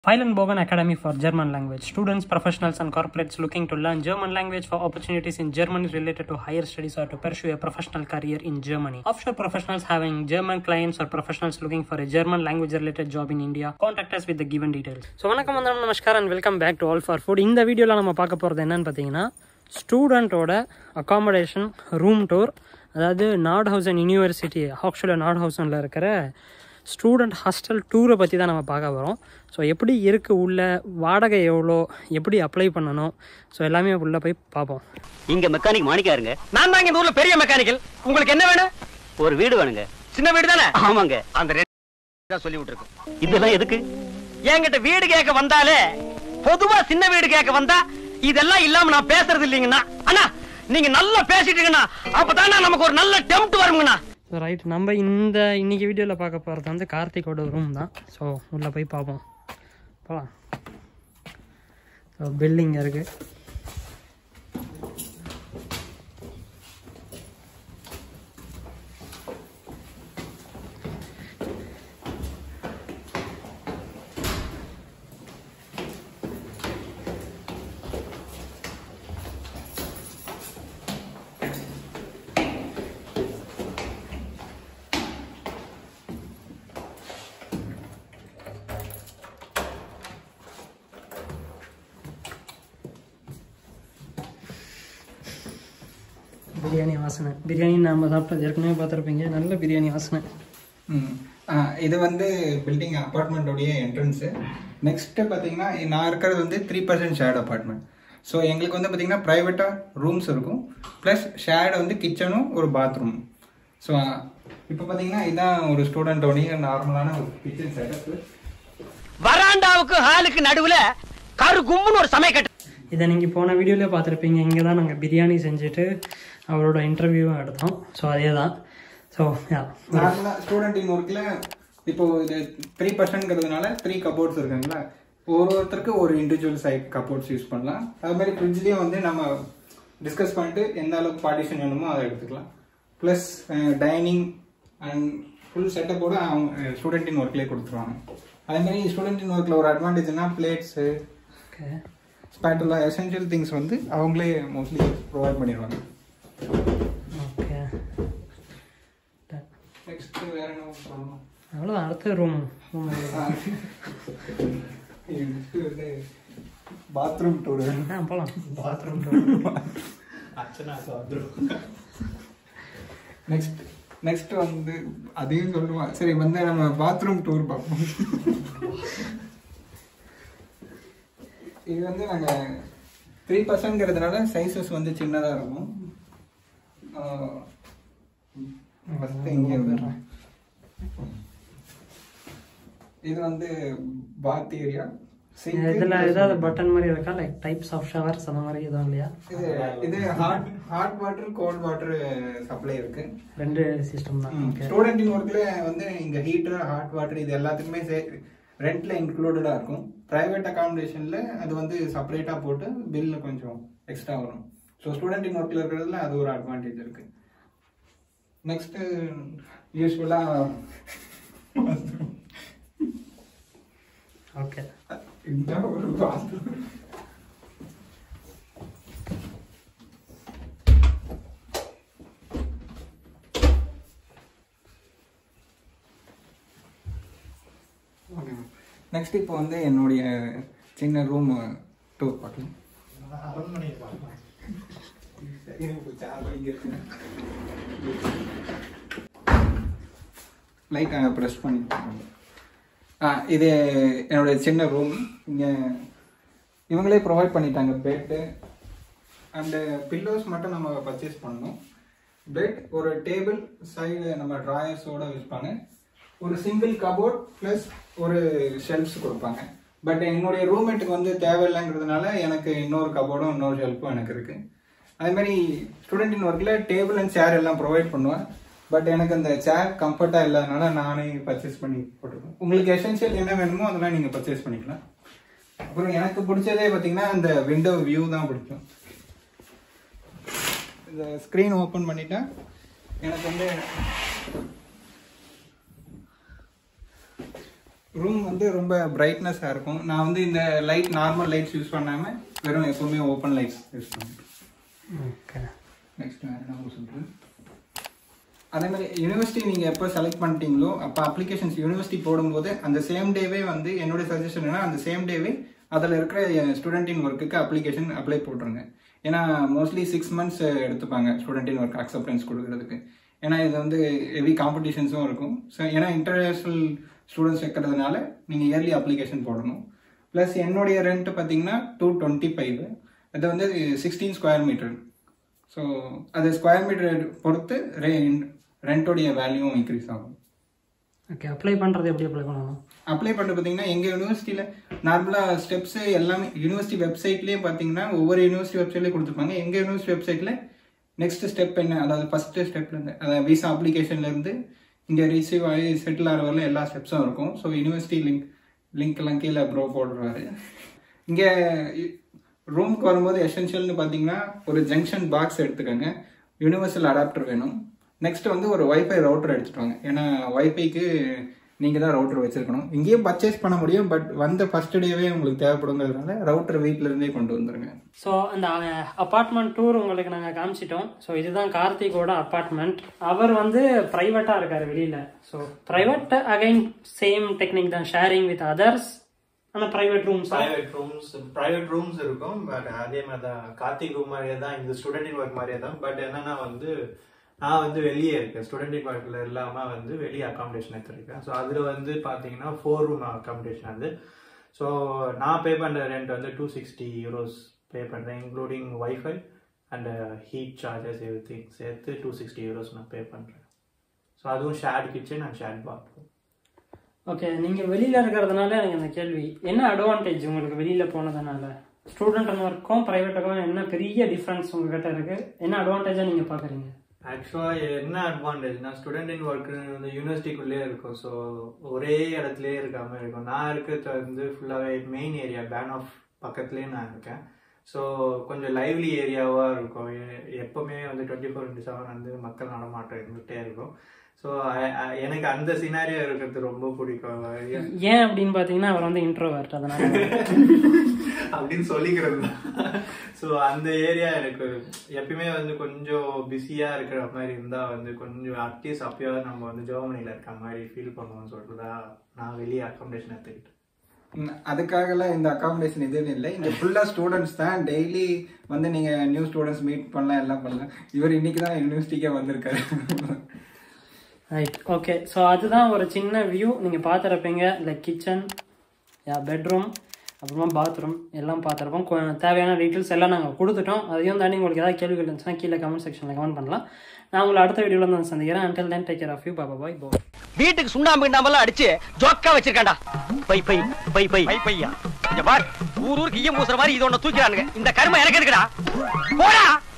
Feilenbogen Academy for German Language. Students, professionals, and corporates looking to learn German language for opportunities in Germany related to higher studies or to pursue a professional career in Germany. Offshore professionals having German clients or professionals looking for a German language related job in India, contact us with the given details. So வணக்கம் வந்தனம் நமஸ்கார் and welcome back to all for food இந்த வீடியோவில் நம்ம பார்க்க போகிறது என்னன்னு பார்த்தீங்கன்னா ஸ்டூடெண்ட்டோட அகாமடேஷன் ரூம் டூர் அதாவது நாட் ஹவுசன் யூனிவர்சிட்டி ஆக்சுவலாக நாட் ஹவுசனில் இருக்கிற ஸ்டூடெண்ட் ஹாஸ்டல் டூரை பற்றி தான் நம்ம பார்க்க போகிறோம் ஸோ எப்படி இருக்குது உள்ள வாடகை எவ்வளோ எப்படி அப்ளை பண்ணணும் ஸோ எல்லாமே உள்ளே போய் பார்ப்போம் இங்க மெக்கானிக் மாணிக்கா இருங்க நான் தான் இந்த ஊர்ல பெரிய மெக்கானிக்கல் உங்களுக்கு என்ன வேணும் ஒரு வீடு வேணுங்க சின்ன வீடு தானே ஆமாங்க அந்த ரெண்டு தான் சொல்லி விட்டுருக்கோம் இதெல்லாம் எதுக்கு என்கிட்ட வீடு கேட்க வந்தாலே பொதுவா சின்ன வீடு கேட்க வந்தா இதெல்லாம் இல்லாம நான் பேசுறது இல்லைங்கண்ணா அண்ணா நீங்க நல்லா பேசிட்டு இருக்கீங்கண்ணா அப்பதான் நமக்கு ஒரு நல்ல டெம்ட் வருங்கண்ணா ஸோ ரைட் நம்ம இந்த இன்னைக்கு வீடியோவில் பார்க்க போகிறது வந்து கார்த்திகோட ரூம் தான் ஸோ உள்ளே போய் பார்ப்போம் போகலாம் ஸோ பில்டிங் இருக்குது பிரியாணி வாசனை பிரியாணி நம்ம சாப்பிட்டது ஏற்கனவே பார்த்துருப்பீங்க நல்ல பிரியாணி வாசனை ம். ஆ, இது வந்து பில்டிங் அப்பார்ட்மெண்ட்டோடைய என்ட்ரன்ஸு நெக்ஸ்ட்டு பார்த்தீங்கன்னா நான் இருக்கிறது வந்து three person shared apartment so எங்களுக்கு வந்து பார்த்தீங்கன்னா ப்ரைவேட்டாக ரூம்ஸ் இருக்கும் ப்ளஸ் ஷேர்டு வந்து கிச்சனும் ஒரு பாத்ரூம் ஸோ இப்போ பார்த்தீங்கன்னா இதான் ஒரு ஸ்டூடெண்ட்டோடைய நார்மலான ஒரு கிச்சன் செட்டப் வராண்டாவுக்கு ஹாலுக்கு நடுவுல கரு கும்முன்னு ஒரு சமயக்கட்டு இதை நீங்கள் போன வீடியோவிலே பார்த்துருப்பீங்க இங்கே தான் நாங்கள் பிரியாணி செஞ்சுட்டு அவரோட இன்டர்வியூவும் எடுத்தோம் ஸோ அதே தான் ஸோ யா நார்மலாக ஸ்டூடெண்ட் ஒர்க்கில் இப்போ இது த்ரீ பர்சன்ட்ங்கிறதுனால த்ரீ கபோர்ட்ஸ் இருக்குங்களா ஒரு ஒருத்தருக்கு ஒரு இண்டிவிஜுவல் சைட் கபோர்ட்ஸ் யூஸ் பண்ணலாம் அது மாதிரி ஃப்ரிட்ஜ்லேயும் வந்து நம்ம டிஸ்கஸ் பண்ணிட்டு எந்த அளவுக்கு பார்ட்டிஷன் வேணுமோ அதை எடுத்துக்கலாம் ப்ளஸ் டைனிங் அண்ட் ஃபுல் செட்டப்போட அவங்க ஸ்டூடெண்ட் இன் ஒர்க்லேயே கொடுத்துருவாங்க அதே மாதிரி ஸ்டூடெண்ட் இன் ஒர்க்கில் ஒரு அட்வான்டேஜ்னா plates okay spatula essential things வந்து அவங்களே மோஸ்ட்லி ப்ரொவைட் பண்ணிடுவாங்க ஓகே நெக்ஸ்ட் வேற என்ன சொல்லணும் அவ்வளோதான் அடுத்த ரூம் ரூம் பாத்ரூம் டூர் ஆ போகலாம் பாத்ரூம் நெக்ஸ்ட் நெக்ஸ்ட் வந்து அதையும் சொல்லுவான் சரி வந்து நம்ம பாத்ரூம் டூர் பார்ப்போம் இது வந்து நாங்கள் த்ரீ பர்சன்ட்ங்கிறதுனால சைஸஸ் வந்து சின்னதாக இருக்கும் ஃபஸ்ட்டு இங்கே வந்துடுறேன் இது வந்து பாத் ஏரியா இதில் ஏதாவது பட்டன் மாதிரி இருக்கா லைக் டைப்ஸ் ஆஃப் ஷவர்ஸ் அந்த மாதிரி எதுவும் இல்லையா இது இது hot hot water cold water supply இருக்கு ரெண்டு சிஸ்டம் தான் ஓகே ஸ்டூடெண்ட் ஒர்க்ல வந்து இங்க ஹீட்டர் ஹாட் வாட்டர் இது எல்லாத்துக்குமே ரெண்ட்ல இன்க்ளூடடா இருக்கும் பிரைவேட் அகாமடேஷன்ல அது வந்து செப்பரேட்டா போட்டு பில்ல கொஞ்சம் எக்ஸ்ட்ரா வரும் ஸோ ஸ்டூடெண்ட் இன் ஒர்க்ல இருக்கிறதுல அது ஒரு அட்வான்டேஜ் இருக்கு நெக்ஸ்ட் யூஸ்ஃபுல்லா ஓகே இந்த ஒரு bathroom. நெக்ஸ்ட் இப்போ வந்து என்னுடைய சின்ன ரூம் டூர் பார்க்கலாம் லைட் ப்ரெஸ் பண்ணி ஆ இது என்னுடைய சின்ன ரூம் இங்கே இவங்களே ப்ரொவைட் பண்ணிட்டாங்க பெட்டு அண்டு பில்லோஸ் மட்டும் நம்ம பர்ச்சேஸ் பண்ணணும் பெட் ஒரு டேபிள் சைடு நம்ம ட்ராயர்ஸோட வைப்பாங்க ஒரு சிங்கிள் கபோர்ட் ப்ளஸ் ஒரு ஷெல்ஃப்ஸ் கொடுப்பாங்க பட் என்னுடைய ரூம்மேட்டுக்கு வந்து தேவையில்லைங்கிறதுனால எனக்கு இன்னொரு கபோர்டும் இன்னொரு ஷெல்ஃபும் எனக்கு இருக்கு அதே மாதிரி ஸ்டூடெண்ட் இன் ஒர்க்கில் டேபிள் அண்ட் சேர் எல்லாம் ப்ரொவைட் பண்ணுவேன் பட் எனக்கு அந்த சேர் கம்ஃபர்ட்டாக இல்லாதனால நானே பர்ச்சேஸ் பண்ணி போட்டிருக்கேன் உங்களுக்கு எசென்ஷியல் என்ன வேணுமோ அதெல்லாம் நீங்கள் பர்ச்சேஸ் பண்ணிக்கலாம் அப்புறம் எனக்கு பிடிச்சதே பார்த்தீங்கன்னா அந்த விண்டோ வியூ தான் பிடிக்கும் இந்த ஸ்க்ரீன் ஓப்பன் பண்ணிட்டா எனக்கு வந்து ரூம் வந்து ரொம்ப பிரைட்னஸாக இருக்கும் நான் வந்து இந்த லைட் நார்மல் லைட்ஸ் யூஸ் பண்ணாமல் வெறும் எப்பவுமே ஓப்பன் லைட்ஸ் யூஸ் பண்ணுறேன் ஓகே நெக்ஸ்ட் வேறு என்ன சொல்கிறேன் அதே மாதிரி யூனிவர்சிட்டி நீங்கள் எப்போ செலக்ட் பண்ணிட்டீங்களோ அப்போ அப்ளிகேஷன்ஸ் யூனிவர்சிட்டி போடும்போது அந்த சேம் டேவே வந்து என்னுடைய சஜஷன் என்ன அந்த சேம் டேவே அதில் இருக்கிற ஸ்டூடெண்டின் ஒர்க்குக்கு அப்ளிகேஷன் அப்ளை போட்டுருங்க ஏன்னா மோஸ்ட்லி சிக்ஸ் மந்த்ஸ் எடுத்துப்பாங்க ஸ்டூடெண்டின் ஒர்க் அக்செப்டன்ஸ் கொடுக்கறதுக்கு ஏன்னா இது வந்து ஹெவி காம்படிஷன்ஸும் இருக்கும் ஸோ ஏன்னா இன்டர்நேஷ்னல் ஸ்டூடெண்ட்ஸ் வைக்கிறதுனால நீங்கள் இயர்லி அப்ளிகேஷன் போடணும் ப்ளஸ் என்னுடைய ரெண்ட் பார்த்தீங்கன்னா டூ டுவெண்ட்டி ஃபைவ் அது வந்து சிக்ஸ்டீன் ஸ்கொயர் மீட்டர் ஸோ அது ஸ்கொயர் மீட்டர் பொறுத்து ரெண்டோடைய வேல்யூவும் இன்க்ரீஸ் ஆகும் ஓகே அப்ளை பண்ணுறது எப்படி அப்ளை பண்ணணும் அப்ளை பண்ணுறது பார்த்தீங்கன்னா எங்கள் யூனிவர்சிட்டியில் நார்மலாக ஸ்டெப்ஸு எல்லாமே யூனிவர்சிட்டி வெப்சைட்லேயே பார்த்தீங்கன்னா ஒவ்வொரு யூனிவர்சிட்டி வெப்சைட்லேயே கொடுத்துருப்பாங்க எங்கள் யூனிவர்சிட்டி வெப்சைட்டில் நெக்ஸ்ட் ஸ்டெப் என்ன அதாவது ஃபஸ்ட்டு ஸ்டெப்லேருந்து அதாவது விசா அப்ளிகேஷன்லேருந்து இங்கே ரிசீவ் ஆகி செட்டில் ஆகிற வரல எல்லா ஸ்டெப்ஸும் இருக்கும் ஸோ யூனிவர்சிட்டி லிங்க் லிங்க் எல்லாம் கீழே ப்ரோ போடுறாரு இங்கே ரூமுக்கு வரும்போது எசென்ஷியல்னு பார்த்தீங்கன்னா ஒரு ஜங்ஷன் பாக்ஸ் எடுத்துக்கோங்க யூனிவர்சல் அடாப்டர் வேணும் நெக்ஸ்ட் வந்து ஒரு வைஃபை ரவுட்டர் எடுத்துட்டு வாங்க ஏன்னா வைஃபைக்கு நீங்கள் தான் ரவுட்டர் வச்சிருக்கணும் இங்கேயும் பர்ச்சேஸ் பண்ண முடியும் பட் வந்த ஃபர்ஸ்ட் டேவே உங்களுக்கு தேவைப்படுங்கிறதுனால ரவுட்டர் வீட்டில இருந்தே கொண்டு வந்துருங்க ஸோ அந்த அப்பார்ட்மெண்ட் டூர் உங்களுக்கு நாங்கள் காமிச்சிட்டோம் ஸோ இதுதான் கார்த்திகோட அப்பார்ட்மெண்ட் அவர் வந்து ப்ரைவேட்டாக இருக்கார் வெளியில் so private again same technique தான் ஷேரிங் வித் அதர்ஸ் ஆனால் private rooms private rooms private rooms இருக்கும் பட் அதே மாதிரி தான் கார்த்திக் ரூம் மாதிரியே தான் இந்த ஸ்டூடெண்ட் ஒர்க் மாதிரியே தான் பட் என்னன்னா வந்து நான் வந்து வெளியே இருக்கேன் ஸ்டூடெண்ட் ஒர்க்ல இல்லாம வந்து வெளியே அகாமடேஷன் எடுத்திருக்கேன் ஸோ அதுல வந்து பாத்தீங்கன்னா ஃபோர் ரூம் அகாமடேஷன் அது ஸோ நான் பே பண்ற ரெண்ட் வந்து டூ சிக்ஸ்டி யூரோஸ் பே பண்றேன் including wifi and heat charges everything சேர்த்து டூ சிக்ஸ்டி யூரோஸ் நான் பே பண்றேன் ஸோ அதுவும் shared kitchen and shared bathroom okay நீங்கள் வெளியில் இருக்கிறதுனால எனக்கு அந்த கேள்வி என்ன அட்வான்டேஜ் உங்களுக்கு வெளியில் போனதுனால ஸ்டூடெண்ட் ஒர்க்கும் ப்ரைவேட்டுக்கும் என்ன பெரிய டிஃப்ரென்ஸ் உங்ககிட்ட இருக்குது என்ன அட்வான்டேஜாக நீங்கள் பார்க்குறீங்க ஆக்சுவலாக என்ன அட்வான்டேஜ்னா ஸ்டூடெண்ட் ஒர்க் வந்து யூனிவர்சிட்டிக்குள்ளேயே இருக்கும் ஸோ ஒரே இடத்துலயே இருக்காம இருக்கும் நான் இருக்கிறது வந்து ஃபுல்லாகவே மெயின் ஏரியா பேன் ஆஃப் பக்கத்துலேயே நான் இருக்கேன் ஸோ கொஞ்சம் லைவ்லி ஏரியாவாக இருக்கும் எ- எப்பவுமே வந்து டுவெண்ட்டி ஃபோர் இன்ட்டு செவன் வந்து மக்கள் நடமாட்டம் இருந்துகிட்டே இருக்கும் ஸோ எனக்கு அந்த சினாரியோ இருக்கிறது ரொம்ப பிடிக்கும் ஏன் அப்படின்னு பார்த்தீங்கன்னா அவர் வந்து இன்ட்ரோவர்ட் அதனால அப்படின்னு சொல்லிக்கிறது ஸோ அந்த ஏரியா எனக்கு எப்பயுமே வந்து கொஞ்சம் பிஸியா இருக்கிற மாதிரி இருந்தா வந்து கொஞ்சம் அட்லீஸ்ட் அப்பயாவது நம்ம வந்து ஜெர்மனில இருக்க மாதிரி ஃபீல் பண்ணுவோம்னு சொல்லிட்டு தான் நான் வெளியே அக்காமடேஷன் எடுத்துக்கிட்டேன் ம், அதுக்காகலாம் இந்த அகாமடேஷன் எதுவும் இல்லை இங்க ஃபுல்லா ஸ்டூடெண்ட்ஸ் தான் டெய்லி வந்து நீங்க நியூ ஸ்டூடெண்ட்ஸ் மீட் பண்ணலாம் எல்லாம் பண்ணலாம் இவர் இன்னைக்கு தான் யூனிவர்சிட்டிக்கே வந்திருக்காரு ரைட் ஓகே ஸோ அதுதான் ஒரு சின்ன வியூ நீங்கள் பார்த்துருப்பீங்க லைக் கிச்சன் யா பெட்ரூம் அப்புறமா பாத்ரூம் எல்லாம் பார்த்துருப்போம் கொ- தேவையான டீட்டெயில்ஸ் எல்லாம் நாங்கள் கொடுத்துட்டோம் அதையும் தாண்டி உங்களுக்கு ஏதாவது கேள்விகள் இருந்துச்சுன்னா கீழே கமெண்ட் செக்ஷனில் கமெண்ட் பண்ணலாம் நான் உங்களை அடுத்த வீடியோவில் வந்து சந்திக்கிறேன் until then take care of you பாபா பாய் போ வீட்டுக்கு சுண்ணாம்பு கிண்டாம்பெல்லாம் அடிச்சு ஜோக்கா வச்சிருக்காண்டா bye bye bye bye bye பையா இங்க பார் ஊர் ஊருக்கு ஈயம் பூசுற மாதிரி இது ஒண்ணு தூக்கிறானுங்க இந்த கருமை எனக்கு இருக்குடா போடா